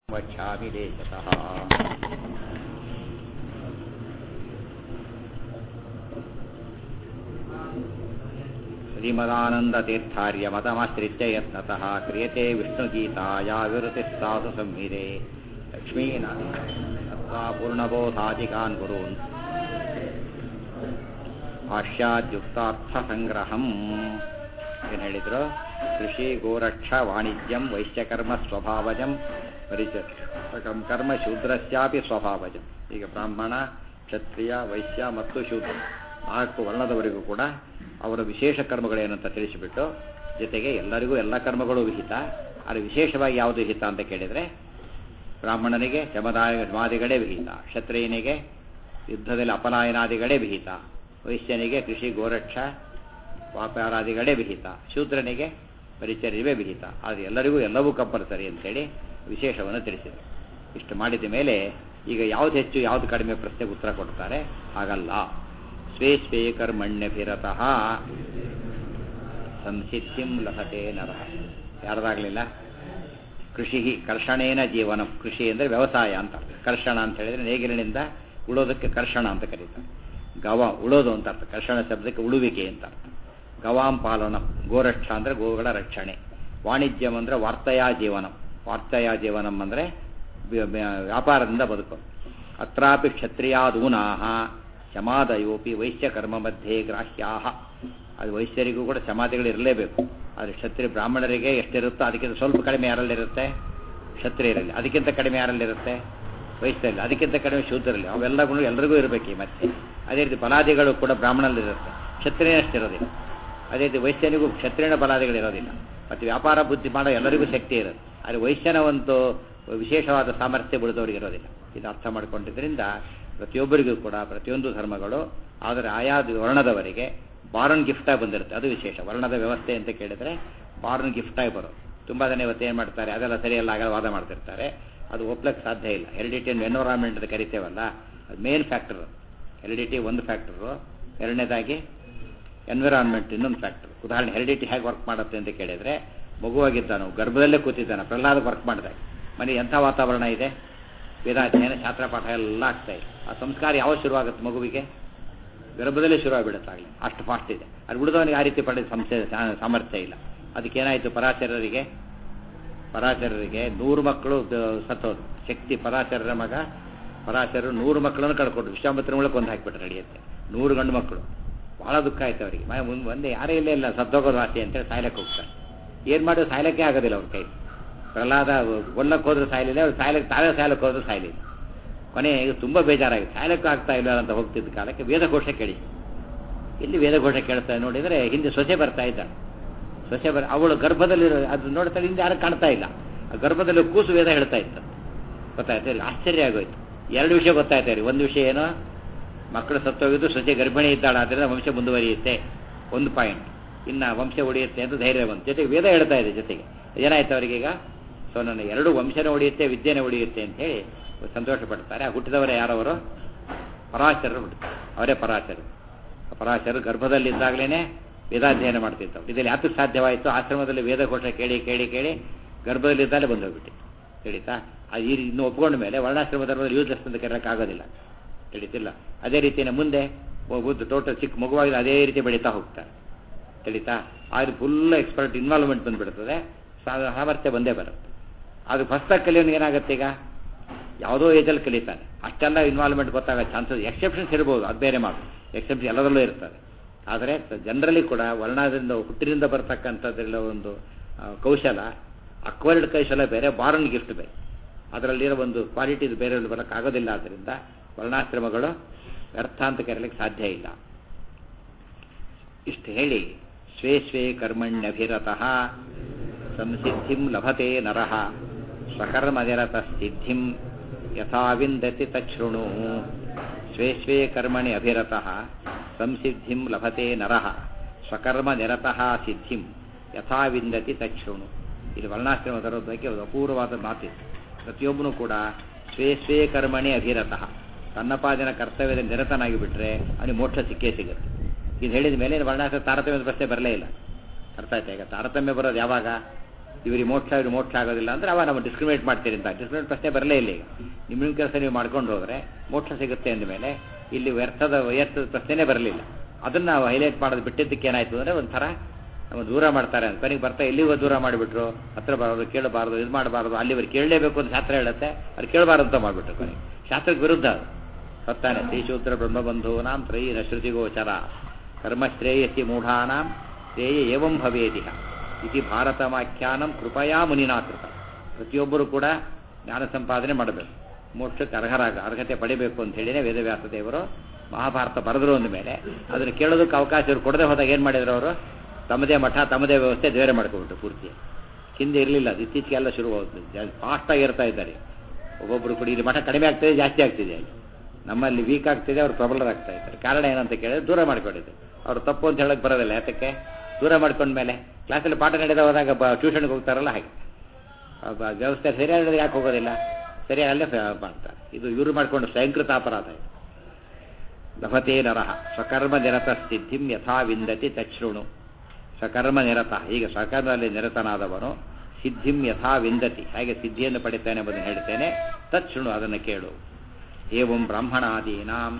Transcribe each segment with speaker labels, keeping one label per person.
Speaker 1: वक्ष्यामि देशतः श्रीमदानन्दतीर्थार्यमतमाश्रित्य यत्नतः क्रियते विष्णुगीताया विवृतिस्साधु संहिते लक्ष्मीनत्वा पूर्णबोधादिकान् गुरून् ಭಾಷ್ಯಾದ್ಯುಕ್ತಾರ್ಥಸಂಗ್ರಹಂ ಏನು ಹೇಳಿದ್ರು ಕೃಷಿ ಗೋರಕ್ಷ ವಾಣಿಜ್ಯಂ ವೈಶ್ಯಕರ್ಮ ಸ್ವಭಾವಜಂ ಪರಿಚಯ ಕರ್ಮ ಶೂದ್ರಸ್ಯಾಪಿ ಸ್ವಭಾವಜಂ ಈಗ ಬ್ರಾಹ್ಮಣ ಕ್ಷತ್ರಿಯ ವೈಶ್ಯ ಮತ್ತು ಶೂದ್ರ ನಾಲ್ಕು ವರ್ಣದವರೆಗೂ ಕೂಡ ಅವರ ವಿಶೇಷ ಕರ್ಮಗಳೇನಂತ ತಿಳಿಸಿಬಿಟ್ಟು ಜೊತೆಗೆ ಎಲ್ಲರಿಗೂ ಎಲ್ಲ ಕರ್ಮಗಳು ವಿಹಿತ ಆದರೆ ವಿಶೇಷವಾಗಿ ಯಾವುದು ವಿಹಿತ ಅಂತ ಕೇಳಿದರೆ ಬ್ರಾಹ್ಮಣನಿಗೆ ಶಮದಾಯ ಮಾದಿಗಳೇ ವಿಹಿತ ಕ್ಷತ್ರಿಯನಿಗೆ ಯುದ್ಧದಲ್ಲಿ ಅಪಲಾಯನಾದಿಗಳೇ ವಿಹಿತ ವೈಶ್ಯನಿಗೆ ಕೃಷಿ ಗೋರಕ್ಷ ವ್ಯಾಪಾರಾದಿಗಳೇ ವಿಹಿತ ಶೂದ್ರನಿಗೆ ಪರಿಚರ್ಯವೇ ವಿಹಿತ ಆದರೆ ಎಲ್ಲರಿಗೂ ಎಲ್ಲವೂ ಕಂಪಲ್ಸರಿ ಅಂತೇಳಿ ವಿಶೇಷವನ್ನು ತಿಳಿಸಿದೆ ಇಷ್ಟು ಮಾಡಿದ ಮೇಲೆ ಈಗ ಯಾವ್ದು ಹೆಚ್ಚು ಯಾವ್ದು ಕಡಿಮೆ ಪ್ರಶ್ನೆಗೆ ಉತ್ತರ ಕೊಡ್ತಾರೆ ಹಾಗಲ್ಲ ಸ್ವೇ ಸ್ವೇ ಕರ್ಮಣ್ಯಭಿರತಃ ಸಂಸಿದ್ಧಿಂ ಲಭತೆ ನರಃ ಯಾರ್ದಾಗಲಿಲ್ಲ ಕೃಷಿ ಕರ್ಷಣೇನ ಜೀವನಂ ಕೃಷಿ ಅಂದರೆ ವ್ಯವಸಾಯ ಅಂತ ಕರ್ಷಣ ಅಂತ ಹೇಳಿದ್ರೆ ನೇಗಿಲಿನಿಂದ ಉಳೋದಕ್ಕೆ ಕರ್ಷಣ ಅಂತ ಕರೀತಾರೆ ಗವ ಉಳೋದು ಅಂತ ಅರ್ಥ ಕರ್ಷಣ ಶಬ್ದಕ್ಕೆ ಉಳುವಿಕೆ ಅಂತ ಅರ್ಥ ಗವಾಂ ಪಾಲನಂ ಗೋರಕ್ಷ ಅಂದರೆ ಗೋಗಳ ರಕ್ಷಣೆ ವಾಣಿಜ್ಯಂ ಅಂದರೆ ವಾರ್ತಯಾ ಜೀವನಂ ವಾರ್ತಯಾ ಜೀವನಂ ಅಂದರೆ ವ್ಯಾಪಾರದಿಂದ ಬದುಕೋದು ಅತ್ರಾಪಿ ಕ್ಷತ್ರಿಯಾದೂನಾ ಶಮಾದಯೋಪಿ ವೈಶ್ಯಕರ್ಮ ಮಧ್ಯೆ ಗ್ರಾಹ್ಯಾ ಅದು ವೈಶ್ಯರಿಗೂ ಕೂಡ ಸಮಾಧಿಗಳು ಇರಲೇಬೇಕು ಆದರೆ ಕ್ಷತ್ರಿಯ ಬ್ರಾಹ್ಮಣರಿಗೆ ಎಷ್ಟಿರುತ್ತೋ ಅದಕ್ಕಿಂತ ಸ್ವಲ್ಪ ಕಡಿಮೆ ಯಾರಲ್ಲಿರುತ್ತೆ ಕ್ಷತ್ರಿಯರಲ್ಲಿ ಅದಕ್ಕಿಂತ ಕಡಿಮೆ ಯಾರಲ್ಲಿರುತ್ತೆ ವಯಸ್ಸಲ್ಲಿ ಅದಕ್ಕಿಂತ ಕಡಿಮೆ ಶೂದ್ರಲ್ಲಿ ಅವೆಲ್ಲ ಗುಣ ಎಲ್ಲರಿಗೂ ಇರಬೇಕು ಈ ಮತ್ತೆ ಅದೇ ರೀತಿ ಬಲಾದಿಗಳು ಕೂಡ ಬ್ರಾಹ್ಮಣಲ್ಲಿರುತ್ತೆ ಕ್ಷತ್ರಿಯನಷ್ಟಿರೋದಿಲ್ಲ ಅದೇ ರೀತಿ ವೈಶ್ಯನಿಗೂ ಕ್ಷತ್ರಿಯನ ಬಲಾದಿಗಳಿರೋದಿಲ್ಲ ಮತ್ತು ವ್ಯಾಪಾರ ಬುದ್ಧಿ ಮಾಡೋ ಎಲ್ಲರಿಗೂ ಶಕ್ತಿ ಇರುತ್ತೆ ಆದರೆ ವೈಶ್ಯನ ಒಂದು ವಿಶೇಷವಾದ ಸಾಮರ್ಥ್ಯ ಉಳಿದವರಿಗೆ ಇರೋದಿಲ್ಲ ಇದು ಅರ್ಥ ಮಾಡಿಕೊಂಡಿದ್ದರಿಂದ ಪ್ರತಿಯೊಬ್ಬರಿಗೂ ಕೂಡ ಪ್ರತಿಯೊಂದು ಧರ್ಮಗಳು ಆದರೆ ಆಯಾ ವರ್ಣದವರಿಗೆ ಬಾರನ್ ಗಿಫ್ಟಾಗಿ ಬಂದಿರುತ್ತೆ ಅದು ವಿಶೇಷ ವರ್ಣದ ವ್ಯವಸ್ಥೆ ಅಂತ ಕೇಳಿದರೆ ಬಾರನ್ ಗಿಫ್ಟಾಗಿ ಬರೋದು ತುಂಬ ಜನ ಇವತ್ತು ಏನು ಮಾಡ್ತಾರೆ ಅದೆಲ್ಲ ಸರಿಯಲ್ಲ ಆಗಲ್ಲ ವಾದ ಮಾಡ್ತಿರ್ತಾರೆ ಅದು ಒಪ್ಲಕ್ಕೆ ಸಾಧ್ಯ ಇಲ್ಲ ಹೆರಿಡಿಟಿ ಎನ್ವರಾನ್ಮೆಂಟ್ ಅಂತ ಕರಿತೇವಲ್ಲ ಅದು ಮೇನ್ ಫ್ಯಾಕ್ಟರ್ ಹೆರಿಡಿಟಿ ಒಂದು ಫ್ಯಾಕ್ಟರು ಎರಡನೇದಾಗಿ ಎನ್ವಿರಾನ್ಮೆಂಟ್ ಇನ್ನೊಂದು ಫ್ಯಾಕ್ಟರ್ ಉದಾಹರಣೆ ಹೆರಿಡಿಟಿ ಹೇಗೆ ವರ್ಕ್ ಮಾಡುತ್ತೆ ಅಂತ ಕೇಳಿದರೆ ಮಗುವಾಗಿದ್ದಾನು ಗರ್ಭದಲ್ಲೇ ಕೂತಿದ್ದಾನೆ ಪ್ರಹ್ಲಾದ ವರ್ಕ್ ಮಾಡಿದಾಗ ಮನೆ ಎಂಥ ವಾತಾವರಣ ಇದೆ ವೇದಾಧ್ಯಯನ ಶಾಸ್ತ್ರ ಪಾಠ ಎಲ್ಲ ಆಗ್ತಾ ಇದೆ ಆ ಸಂಸ್ಕಾರ ಯಾವಾಗ ಶುರುವಾಗುತ್ತೆ ಮಗುವಿಗೆ ಗರ್ಭದಲ್ಲೇ ಶುರುವಾಗಿಬಿಡುತ್ತಾಗಲಿ ಅಷ್ಟು ಫಾಸ್ಟ್ ಇದೆ ಅದು ಉಳಿದವನಿಗೆ ಆ ರೀತಿ ಪಡೆದ ಸಂಸ್ಥೆ ಸಾಮರ್ಥ್ಯ ಇಲ್ಲ ಅದಕ್ಕೇನಾಯಿತು ಪರಾಚರರಿಗೆ ಪರಾಚರರಿಗೆ ನೂರು ಮಕ್ಕಳು ಸತ್ತೋದು ಶಕ್ತಿ ಪರಾಚರರ ಮಗ ಪರಾಚರರು ನೂರು ಮಕ್ಕಳನ್ನು ಕಳ್ಕೊಟ್ರು ವಿಶ್ವಾಮಿತ್ರ ಮೂಲಕ ಒಂದು ಹಾಕಿಬಿಟ್ರೆ ನಡೆಯುತ್ತೆ ನೂರು ಗಂಡು ಮಕ್ಕಳು ಭಾಳ ದುಃಖ ಆಯ್ತು ಅವರಿಗೆ ಮನೆ ಮುಂದೆ ಒಂದೇ ಯಾರೇ ಇಲ್ಲ ಇಲ್ಲ ಸತ್ತೋಗೋದು ಆಸೆ ಅಂತೇಳಿ ಸಾಯ್ಲಕ್ಕೆ ಹೋಗ್ತಾರೆ ಏನು ಮಾಡೋದು ಸಾಯ್ಲಕ್ಕೆ ಆಗೋದಿಲ್ಲ ಅವ್ರ ಕೈ ಪ್ರಹ್ಲಾದ ಕೊಲ್ಲಕ್ಕೆ ಹೋದ್ರೆ ಸಾಯಲಿಲ್ಲ ಅವ್ರು ಸಾಯ್ಲಕ್ಕೆ ತಾವೇ ಸಾಯ್ಲಕ್ಕೆ ಹೋದ್ರೆ ಸಾಯಲಿಲ್ಲ ಕೊನೆ ಈಗ ತುಂಬ ಬೇಜಾರಾಗಿದೆ ಸಾಯ್ಲಕ್ಕೂ ಆಗ್ತಾ ಇಲ್ಲ ಅಂತ ಹೋಗ್ತಿದ್ದ ಕಾಲಕ್ಕೆ ವೇದಘೋಷ ಕೇಳಿ ಇಲ್ಲಿ ವೇದಘೋಷ ಕೇಳ್ತಾ ನೋಡಿದರೆ ಹಿಂದೆ ಸೊಸೆ ಬರ್ತಾ ಇದ್ದಾಳೆ ಸೊಸೆ ಬರ ಅವಳು ಗರ್ಭದಲ್ಲಿ ಅದು ನೋಡ್ತಾಳೆ ಹಿಂದೆ ಯಾರು ಕಾಣ್ತಾ ಇಲ್ಲ ಆ ಗರ್ಭದಲ್ಲಿ ಕೂಸು ವೇದ ಹೇಳ್ತಾ ಇತ್ತು ಗೊತ್ತಾಯ್ತು ಇಲ್ಲಿ ಆಶ್ಚರ್ಯ ಆಗೋಯ್ತು ಎರಡು ವಿಷಯ ಗೊತ್ತಾಯ್ತಾ ರೀ ಒಂದು ವಿಷಯ ಏನು ಮಕ್ಕಳು ಸತ್ತೋಗಿದ್ದು ಸೊಸೆ ಗರ್ಭಿಣಿ ಇದ್ದಾಳೆ ಆದ್ದರಿಂದ ವಂಶ ಮುಂದುವರಿಯುತ್ತೆ ಒಂದು ಪಾಯಿಂಟ್ ಇನ್ನು ವಂಶ ಉಳಿಯುತ್ತೆ ಅಂತ ಧೈರ್ಯ ಬಂತು ಜೊತೆಗೆ ವೇದ ಹೇಳ್ತಾ ಇದೆ ಜೊತೆಗೆ ಏನಾಯ್ತು ಅವರಿಗೀಗ ಸೊ ನನ್ನ ಎರಡು ವಂಶನೇ ಉಳಿಯುತ್ತೆ ವಿದ್ಯೆನೇ ಉಳಿಯುತ್ತೆ ಅಂತ ಹೇಳಿ ಸಂತೋಷ ಪಡ್ತಾರೆ ಆ ಹುಟ್ಟಿದವರೇ ಯಾರವರು ಪರಾಚರರು ಹುಟ್ಟುತ್ತಾರೆ ಅವರೇ ಪರಾಚರರು ಪರಾಚರರು ಗರ್ಭದಲ್ಲಿದ್ದಾಗಲೇ ವೇದಾಧ್ಯಯನ ಮಾಡ್ತಿದ್ದವು ಇದರಲ್ಲಿ ಯಾತಕ್ಕೆ ಸಾಧ್ಯವಾಯಿತು ಆಶ್ರಮದಲ್ಲಿ ವೇದಘೋಷ ಕೇಳಿ ಕೇಳಿ ಕೇಳಿ ಗರ್ಭದಲ್ಲಿದ್ದಾಲೆ ಬಂದು ಹೋಗ್ಬಿಟ್ಟು ತಿಳಿತಾ ಅದು ಈ ಇನ್ನು ಒಪ್ಕೊಂಡ ಮೇಲೆ ವರ್ಣಾಶ್ರಮ ಧರ್ಮದಲ್ಲಿ ಯೂಸ್ಲೆಸ್ ಅಂತ ಕರೆಯೋಕ್ಕಾಗೋದಿಲ್ಲ ತಿಳಿತಿಲ್ಲ ಅದೇ ರೀತಿಯೇ ಮುಂದೆ ಬುದ್ಧ ಟೋಟಲ್ ಚಿಕ್ಕ ಮಗುವಾಗಿ ಅದೇ ರೀತಿ ಬೆಳೀತಾ ಹೋಗ್ತಾರೆ ತಿಳಿತಾ ಆದ್ರೆ ಫುಲ್ ಎಕ್ಸ್ಪರ್ಟ್ ಇನ್ವಾಲ್ವ್ಮೆಂಟ್ ಬಂದುಬಿಡ್ತದೆ ಸಾಮರ್ಥ್ಯ ಬಂದೇ ಬರುತ್ತೆ ಅದು ಫಸ್ಟಾಗಿ ಕಲಿಯೋನಿಗೆ ಏನಾಗುತ್ತೆ ಈಗ ಯಾವುದೋ ಏಜಲ್ಲಿ ಕಲಿತಾನೆ ಅಷ್ಟೆಲ್ಲ ಇನ್ವಾಲ್ವ್ಮೆಂಟ್ ಗೊತ್ತಾಗೋ ಚಾನ್ಸಸ್ ಎಕ್ಸೆಪ್ಷನ್ಸ್ ಇರ್ಬೋದು ಅದು ಬೇರೆ ಮಾತು ಎಕ್ಸೆಪ್ಷನ್ ಎಲ್ಲದರಲ್ಲೂ ಇರ್ತದೆ ಆದರೆ ಜನರಲಿ ಕೂಡ ವರ್ಣದಿಂದ ಹುಟ್ಟಿನಿಂದ ಬರ್ತಕ್ಕಂಥದ್ದೆಲ್ಲ ಒಂದು ಕೌಶಲ ಅಕ್ವೈರ್ಡ್ ಕೌಶಲ ಬೇರೆ ಬಾರನ್ ಗಿಫ್ಟ್ ಬೇರೆ ಅದರಲ್ಲಿರೋ ಒಂದು ಕ್ವಾಲಿಟಿ ಬೇರೆ ಬರೋಕ್ಕಾಗೋದಿಲ್ಲ ಆದ್ದರಿಂದ ವರ್ಣಾಶ್ರಮಗಳು ವ್ಯರ್ಥ ಅಂತ ಕರೆಯಲಿಕ್ಕೆ ಸಾಧ್ಯ ಇಲ್ಲ ಇಷ್ಟು ಹೇಳಿ ಸ್ವೇ ಸ್ವೇ ಕರ್ಮಣ್ಯಭಿರತಃ ಸಂಸಿದ್ಧಿಂ ಲಭತೆ ನರಃ ಸ್ವಕರ್ಮನಿರತ ಸಿದ್ಧಿಂ ಯಥಾವಿಂದತಿ ತಚ್ಛೃಣು ಸ್ವೇ ಸ್ವೇ ಕರ್ಮಣಿ ಅಭಿರತಃ ಸಂಸಿದ್ಧಿಂ ಲಭತೆ ನರಃ ಸ್ವಕರ್ಮ ನಿರತಃ ಸಿದ್ಧಿಂ ಯಥಾವಿಂದತಿ ತಚ್ಛೃಣು ಇಲ್ಲಿ ವರ್ಣಾಶ್ರಮ ತರೋದ ಬಗ್ಗೆ ಒಂದು ಅಪೂರ್ವವಾದ ಮಾತಿದೆ ಪ್ರತಿಯೊಬ್ಬನು ಕೂಡ ಸ್ವೇ ಸ್ವೇ ಕರ್ಮಣಿ ಅಭಿರತಃ ತನ್ನಪಾದಿನ ಕರ್ತವ್ಯದ ನಿರತನಾಗಿ ಬಿಟ್ಟರೆ ಅವನಿಗೆ ಮೋಕ್ಷ ಸಿಕ್ಕೇ ಸಿಗುತ್ತೆ ಇದು ಹೇಳಿದ ಮೇಲೆ ವರ್ಣಾಶ್ರಮ ತಾರತಮ್ಯದ ಪ್ರಶ್ನೆ ಬರಲೇ ಇಲ್ಲ ಅರ್ಥ ಆಯ್ತಾ ಈಗ ತಾರತಮ್ಯ ಬರೋದು ಯಾವಾಗ ಇವರಿಗೆ ಮೋಕ್ಷ ಇವ್ರಿಗೆ ಮೋಕ್ಷ ಆಗೋದಿಲ್ಲ ಅಂದ್ರೆ ಅವ ನಾವು ಡಿಸ್ಕ್ರಿಮಿನೇಟ್ ಮಾಡ್ತೀರಿ ಅಂತ ಡಿಸ್ಕ್ರಿಮಿನೇಟ್ ಪ್ರಶ್ನೆ ಬರಲೇ ಇಲ್ಲ ಈಗ ನಿಮ್ಮ ನಿಮ್ಮ ಕೆಲಸ ನೀವು ಮಾಡ್ಕೊಂಡು ಹೋದರೆ ಮೋಕ್ಷ ಸಿಗುತ್ತೆ ಅಂದಮೇಲೆ ಇಲ್ಲಿ ವ್ಯರ್ಥದ ವ್ಯರ್ಥದ ಪ್ರಶ್ನೆನೇ ಬರಲಿಲ್ಲ ಅದನ್ನು ನಾವು ಹೈಲೈಟ್ ಮಾಡೋದು ಬಿಟ್ಟಿದ್ದಕ್ಕೆ ಏನಾಯ್ತು ಅಂದರೆ ಒಂಥರ ನಮ್ಮ ದೂರ ಮಾಡ್ತಾರೆ ಅಂತ ಕೊನೆಗೆ ಬರ್ತಾ ಎಲ್ಲಿಗೂ ದೂರ ಮಾಡಿಬಿಟ್ರು ಹತ್ರ ಬರೋದು ಕೇಳಬಾರ್ದು ಇದು ಮಾಡಬಾರ್ದು ಅಲ್ಲಿವರೆಗೆ ಕೇಳಲೇಬೇಕು ಅಂತ ಶಾಸ್ತ್ರ ಹೇಳುತ್ತೆ ಅವ್ರು ಕೇಳಬಾರ್ದು ಅಂತ ಮಾಡಿಬಿಟ್ರು ಕೊನೆಗೆ ಶಾಸ್ತ್ರಕ್ಕೆ ವಿರುದ್ಧ ಅದು ಸತ್ತಾನೆ ಶ್ರೀಶೂದ್ರ ಬ್ರಹ್ಮಬಂಧೂನಾಂ ತ್ರಯೀನ ಶ್ರುತಿಗೋಚರ ಕರ್ಮಶ್ರೇಯಸಿ ಮೂಢಾನಾಂ ಶ್ರೇಯ ಏವಂ ಭವೇದಿಹ ಇತಿ ಭಾರತವಾಖ್ಯಾನಂ ಕೃಪಯಾ ಮುನಿನಾ ಕೃತ ಪ್ರತಿಯೊಬ್ಬರು ಕೂಡ ಜ್ಞಾನ ಸಂಪಾದನೆ ಮಾಡಬೇಕು ಮೋಕ್ಷಕ್ಕೆ ಅರ್ಹರಾಗ ಅರ್ಹತೆ ಪಡಿಬೇಕು ಅಂತ ಹೇಳಿನೇ ವೇದವ್ಯಾಸ ದೇವರು ಮಹಾಭಾರತ ಬರೆದ್ರು ಅಂದ ಮೇಲೆ ಅದನ್ನು ಕೇಳೋದಕ್ಕೆ ಅವಕಾಶ ಇವ್ರು ಕೊಡದೆ ಹೋದಾಗ ಏನು ಮಾಡಿದ್ರು ಅವರು ತಮ್ಮದೇ ಮಠ ತಮ್ಮದೇ ವ್ಯವಸ್ಥೆ ಬೇರೆ ಮಾಡ್ಕೊಬಿಟ್ರು ಪೂರ್ತಿ ಹಿಂದೆ ಇರಲಿಲ್ಲ ಅದು ಇತ್ತೀಚೆಗೆ ಎಲ್ಲ ಶುರು ಫಾಸ್ಟಾಗಿ ಇರ್ತಾ ಇದ್ದಾರೆ ಒಬ್ಬೊಬ್ಬರು ಕೂಡ ಇಲ್ಲಿ ಮಠ ಕಡಿಮೆ ಆಗ್ತಿದೆ ಜಾಸ್ತಿ ಆಗ್ತಿದೆ ಅಲ್ಲಿ ನಮ್ಮಲ್ಲಿ ವೀಕ್ ಆಗ್ತಿದೆ ಅವ್ರು ಪ್ರಬಲರ್ ಆಗ್ತಾ ಇದ್ದಾರೆ ಕಾರಣ ಏನಂತ ಕೇಳಿದ್ರೆ ದೂರ ಮಾಡಿಕೊಂಡಿದ್ದು ಅವ್ರು ತಪ್ಪು ಅಂತ ಹೇಳಕ್ ಬರೋದಿಲ್ಲ ಯಾತಕ್ಕೆ ದೂರ ಮಾಡ್ಕೊಂಡ್ಮೇಲೆ ಕ್ಲಾಸಲ್ಲಿ ಪಾಠ ನಡೆದ ಹೋದಾಗ ಬ ಟ್ಯೂಷನ್ಗೆ ಹೋಗ್ತಾರಲ್ಲ ಹಾಗೆ ಆ ಬ- ವ್ಯವಸ್ಥೆ ಸರಿಯಾಗಿ ಯಾಕೆ ಹೋಗೋದಿಲ್ಲ ಸರಿಯಾಗಿ ಅಲ್ಲೇ ಫ- ಮಾಡ್ತಾರೆ ಇದು ಇವರು ಮಾಡಿಕೊಂಡು ಸ್ವಯಂಕೃತ ಅಪರಾಧ ಇದು ಲಭತೆ ನರಹ ಸ್ವಕರ್ಮ ನಿರತ ಸಿದ್ಧಿಂ ಯಥಾ ವಿಂದತಿ ತಚ್ಛೃಣು ಸ್ವಕರ್ಮ ನಿರತ ಹೀಗೆ ಸ್ವಕರ್ಮದಲ್ಲಿ ನಿರತನಾದವನು ಸಿದ್ಧಿಂ ಯಥಾ ವಿಂದತಿ ಹಾಗೆ ಸಿದ್ಧಿಯನ್ನು ಪಡಿತಾನೆ ಎಂಬುದನ್ನು ಹೇಳ್ತೇನೆ ತಚ್ಛೃಣು ಅದನ್ನು ಕೇಳು ಏವಂ ಬ್ರಾಹ್ಮಣಾದೀನಾಂ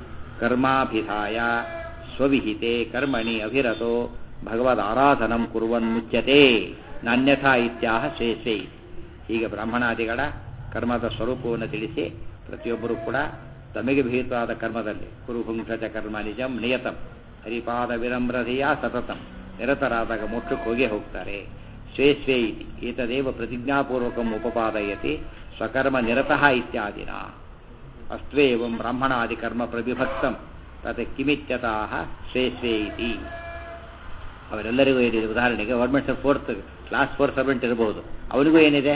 Speaker 1: ಕರ್ಮಾಭಿಧಾಯ ಸ್ವವಿಹಿತೆ ಕರ್ಮಣಿ ಅಭಿರತೋ ಭಗವದ್ ಆರಾಧನಂ ಕುರುವನ್ ಮುಚ್ಯತೆ ನಾನ್ಯಥಾ ಇತ್ಯಾಹ ಶೇಷೇ ಹೀಗೆ ಬ್ರಾಹ್ಮಣಾದಿಗಳ ಕರ್ಮದ ಸ್ವರೂಪವನ್ನು ತಿಳಿಸಿ ಪ್ರತಿಯೊಬ್ಬರೂ ಕೂಡ ತಮಗೆ ವಿಹಿತವಾದ ಕರ್ಮದಲ್ಲಿ ಕುರುಹುಂಕ್ಷಚ ಕರ್ಮ ನಿಜಂ ನಿಯತಂ ಹರಿಪಾದ ವಿನಮ್ರತೆಯ ಸತತಂ ನಿರತರಾದಾಗ ಮೋಕ್ಷಕ್ಕೆ ಹೋಗೇ ಹೋಗ್ತಾರೆ ಸ್ವೇ ಸ್ವೇ ಇತಿ ಏತದೇವ ಪ್ರತಿಜ್ಞಾಪೂರ್ವಕಂ ಉಪಪಾದಯತಿ ಸ್ವಕರ್ಮ ನಿರತಃ ಇತ್ಯಾದಿನ ಅಸ್ತ್ವೇವಂ ಬ್ರಾಹ್ಮಣಾದಿ ಕರ್ಮ ಪ್ರವಿಭಕ್ತಂ ತತ್ ಕಿಮಿತ್ಯತಃ ಸ್ವೇ ಸ್ವೇ ಇತಿ ಅವರೆಲ್ಲರಿಗೂ ಏನಿದೆ ಉದಾಹರಣೆಗೆ government fourth class four servant ಇರಬಹುದು ಅವನಿಗೂ ಏನಿದೆ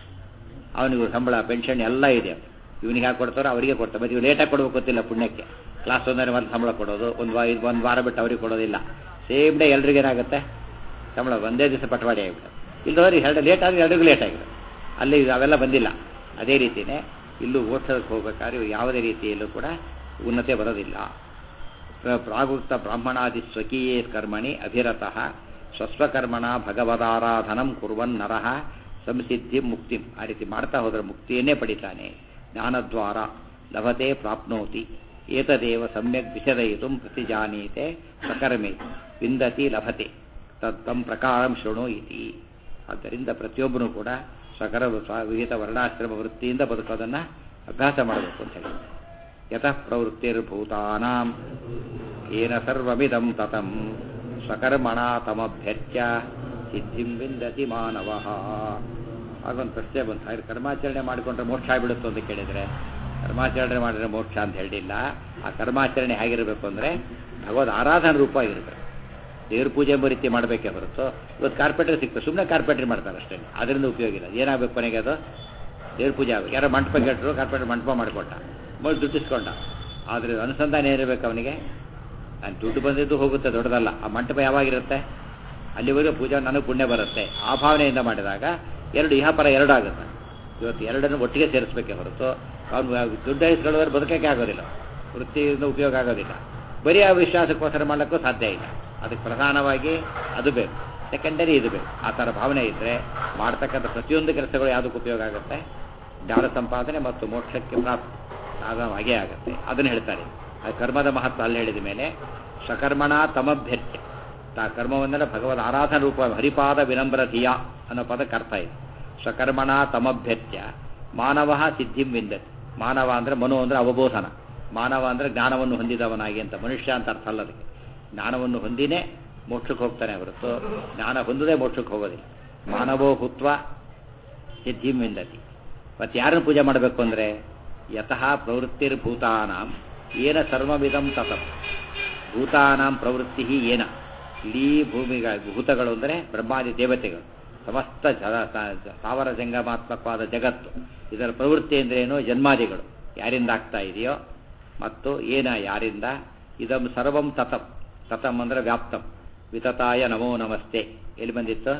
Speaker 1: ಅವನಿಗೂ ಸಂಬಳ ಪೆನ್ಷನ್ ಎಲ್ಲ ಇದೆ ಇವನಿಗೆ ಹಾಕಿ ಕೊಡ್ತಾರೋ ಅವರಿಗೆ ಕೊಡ್ತಾರೆ ಮತ್ತೆ ಇವು ಲೇಟಾಗಿ ಕೊಡಬೇಕು ಗೊತ್ತಿಲ್ಲ ಪುಣ್ಯಕ್ಕೆ ಕ್ಲಾಸ್ ಒಂದರೆ ಮತ್ತೆ ಸಂಬಳ ಕೊಡೋದು ಒಂದು ವಾ ಇದು ಒಂದು ವಾರ ಬಿಟ್ಟು ಅವ್ರಿಗೆ ಕೊಡೋದಿಲ್ಲ ಸೇಮ್ ಡೇ ಎಲ್ರಿಗೂ ಏನಾಗುತ್ತೆ ಸಂಬಳ ಒಂದೇ ದಿವಸ ಪಟವಾಡಿ ಆಗಿಬಿಡುತ್ತೆ ಇಲ್ಲದವ್ರಿಗೆ ಎರಡು ಲೇಟ್ ಆದರೆ ಎಲ್ರಿಗೂ ಲೇಟ್ ಆಗಿದೆ ಅಲ್ಲಿ ಅವೆಲ್ಲ ಬಂದಿಲ್ಲ ಅದೇ ರೀತಿಯೇ ಇಲ್ಲೂ ಓಟ್ಸೋದಕ್ಕೆ ಹೋಗ್ಬೇಕಾದ್ರೆ ಇವು ಯಾವುದೇ ರೀತಿಯಲ್ಲೂ ಕೂಡ ಉನ್ನತೆ ಬರೋದಿಲ್ಲ ಪ್ರ- ಪ್ರಾಗುಕ್ತ ಬ್ರಾಹ್ಮಣಾದಿ ಸ್ವಕೀಯೇ ಕರ್ಮಣಿ ಅಭಿರತಃ ಸ್ವಸ್ವಕರ್ಮಣ ಭಗವದಾರಾಧನಂ ಕುರ್ವನ್ ನರಃ ಸಂಸಿದ್ಧಿ ಮುಕ್ತಿ ಆ ರೀತಿ ಮಾಡ್ತಾ ಹೋದರೆ ಮುಕ್ತಿಯನ್ನೇ ಪಡಿತಾನೆ ಜ್ಞಾನದ್ವಾರ ಲಭತೆ ಪ್ರಾಪ್ನೋತಿ ಏತದೇವ ಸಮ್ಯಕ್ ವಿಷದಯಿತು ಪ್ರತಿಜಾನೀತೆ ಸಕರ್ಮೆ ವಿಂದತಿ ಲಭತೆ ತತ್ತಂ ಪ್ರಕಾರಂ ಶೃಣು ಇತಿ ಆದ್ದರಿಂದ ಪ್ರತಿಯೊಬ್ಬನು ಕೂಡ ಸಕರ ಸ್ವ- ವಿಹಿತ ವರ್ಣಾಶ್ರಮ ವೃತ್ತಿಯಿಂದ ಬದುಕೋದನ್ನು ಅಭ್ಯಾಸ ಮಾಡಬೇಕು ಅಂತ ಹೇಳಿ ಯತಃ ಪ್ರವೃತ್ತಿರ್ಭೂತಾನಾಂ ಏನ ಸರ್ವಮಿದಂ ತತಂ ಸ್ವಕರ್ಮಣ ತಮಭ್ಯರ್ಚ್ಯ ಸಿದ್ಧಿಂ ವಿಂದತಿ ಮಾನವ ಆಗೊಂದು ಪ್ರಶ್ನೆ ಬಂತು ಹಾಗೆ ಕರ್ಮಾಚರಣೆ ಮಾಡಿಕೊಂಡ್ರೆ ಮೋಕ್ಷ ಆಗ್ಬಿಡುತ್ತೆ ಅಂತ ಕೇಳಿದರೆ ಕರ್ಮಾಚರಣೆ ಮಾಡಿದ್ರೆ ಮೋಕ್ಷ ಅಂತ ಹೇಳಿಲ್ಲ ಆ ಕರ್ಮಾಚರಣೆ ಹೇಗಿರಬೇಕು ಅಂದರೆ ಭಗವದ್ ಆರಾಧನಾ ರೂಪ ಆಗಿರಬೇಕು ದೇವ್ರ ಪೂಜೆ ಎಂಬ ರೀತಿ ಮಾಡಬೇಕೇ ಹೊರತು ಇವತ್ತು ಕಾರ್ಪೆಟ್ರಿ ಸಿಗ್ತದೆ ಸುಮ್ಮನೆ ಕಾರ್ಪೆಟ್ರಿ ಮಾಡ್ತಾರೆ ಅಷ್ಟೇ ಅದರಿಂದ ಉಪಯೋಗ ಇಲ್ಲ ಏನಾಗಬೇಕು ಕೊನೆಗೆ ಅದು ದೇವ್ರ ಪೂಜೆ ಆಗಬೇಕು ಯಾರೋ ಮಂಟಪ ಕೆಟ್ಟರು ಕಾರ್ಪೆಟ್ರಿ ಮಂಟಪ ಮಾಡಿಕೊಟ್ಟ ಮೊದಲು ದುಡ್ಡಿಸ್ಕೊಂಡ ಆದರೆ ಅನುಸಂಧಾನ ಏನಿರಬೇಕು ಅವನಿಗೆ ನಾನು ದುಡ್ಡು ಬಂದಿದ್ದು ಹೋಗುತ್ತೆ ದೊಡ್ಡದಲ್ಲ ಆ ಮಂಟಪ ಯಾವಾಗಿರುತ್ತೆ ಅಲ್ಲಿವರೆಗೂ ಪೂಜೆ ನನಗೆ ಪುಣ್ಯ ಬರುತ್ತೆ ಆ ಭಾವನೆಯಿಂದ ಮಾಡಿದಾಗ ಎರಡು ಇಹಪರ ಎರಡು ಆಗುತ್ತೆ ಇವತ್ತು ಎರಡನ್ನು ಒಟ್ಟಿಗೆ ಸೇರಿಸ್ಬೇಕೇ ಹೊರತು ಅವನು ದುಡ್ಡು ಇಸ್ಕೊಳ್ಳೋದ್ರೆ ಬದುಕಕ್ಕೆ ಆಗೋದಿಲ್ಲ ವೃತ್ತಿಯಿಂದ ಉಪಯೋಗ ಆಗೋದಿಲ್ಲ ಬರೀ ಆ ವಿಶ್ವಾಸಕ್ಕೋಸ್ಕರ ಮಾಡೋಕ್ಕೂ ಸಾಧ್ಯ ಇಲ್ಲ ಅದಕ್ಕೆ ಪ್ರಧಾನವಾಗಿ ಅದು ಬೇಕು ಸೆಕೆಂಡರಿ ಇದು ಬೇಕು ಆ ಥರ ಭಾವನೆ ಇದ್ದರೆ ಮಾಡ್ತಕ್ಕಂಥ ಪ್ರತಿಯೊಂದು ಕೆಲಸಗಳು ಯಾವುದಕ್ಕೆ ಉಪಯೋಗ ಆಗುತ್ತೆ ಜ್ಞಾನ ಸಂಪಾದನೆ ಮತ್ತು ಮೋಕ್ಷಕ್ಕೆ ಪ್ರಾಪ್ತಿ ಆಗ ಹಾಗೇ ಆಗುತ್ತೆ ಅದನ್ನು ಹೇಳ್ತಾರೆ ಆ ಕರ್ಮದ ಮಹತ್ವ ಅಲ್ಲಿ ಹೇಳಿದ ಮೇಲೆ ಸಕರ್ಮಣ ತಮಭ್ಯರ್ಚ್ಯ ತಾ ಕರ್ಮವನ್ನೆಲ್ಲ ಭಗವದ್ ಆರಾಧನಾ ರೂಪ ಹರಿಪಾದ ವಿನಮ್ರಧಿಯ ಅನ್ನೋ ಪದಕ್ಕೆ ಅರ್ಥ ಇದೆ ಸ್ವಕರ್ಮಣ ತಮಭ್ಯರ್ಚ್ಯ ಮಾನವ ಸಿದ್ಧಿಂ ವಿಂದತಿ ಮಾನವ ಅಂದರೆ ಮನು ಅಂದರೆ ಅವಬೋಧನ ಮಾನವ ಅಂದರೆ ಜ್ಞಾನವನ್ನು ಹೊಂದಿದವನಾಗಿ ಅಂತ ಮನುಷ್ಯ ಅಂತ ಅರ್ಥ ಅಲ್ಲ ಅದಕ್ಕೆ ಜ್ಞಾನವನ್ನು ಹೊಂದಿನೇ ಮೋಕ್ಷಕ್ಕೆ ಹೋಗ್ತಾನೆ ಹೊರತು ಜ್ಞಾನ ಹೊಂದದೇ ಮೋಕ್ಷಕ್ಕೆ ಹೋಗೋದಿಲ್ಲ ಮಾನವೋ ಹುತ್ವ ಸಿದ್ಧಿಂ ವಿಂದತಿ ಮತ್ತು ಯಾರನ್ನು ಪೂಜೆ ಮಾಡಬೇಕು ಅಂದರೆ ಯತಃ ಪ್ರವೃತ್ತಿರ್ಭೂತಾನಾಂ ಏನ ಸರ್ವವಿಧಂ ತತಂ ಭೂತಾನಾಂ ಪ್ರವೃತ್ತಿ ಏನ ಇಡೀ ಭೂಮಿಗ ಭೂತಗಳು ಅಂದರೆ ಬ್ರಹ್ಮಾದಿ ದೇವತೆಗಳು ಸಮಸ್ತ ಜ ಸ- ಸಾವಿರ ಜಂಗಮಾತ್ಮಕವಾದ ಜಗತ್ತು ಇದರ ಪ್ರವೃತ್ತಿ ಅಂದ್ರೇನು ಜನ್ಮಾದಿಗಳು ಯಾರಿಂದ ಆಗ್ತಾ ಇದೆಯೋ ಮತ್ತು ಏನ ಯಾರಿಂದ ಇದಂ ಸರ್ವಂ ತತಂ ತತಂ ಅಂದರೆ ವ್ಯಾಪ್ತಂ ವಿತತಾಯ ನಮೋ ನಮಸ್ತೆ ಎಲ್ಲಿ ಬಂದಿತ್ತು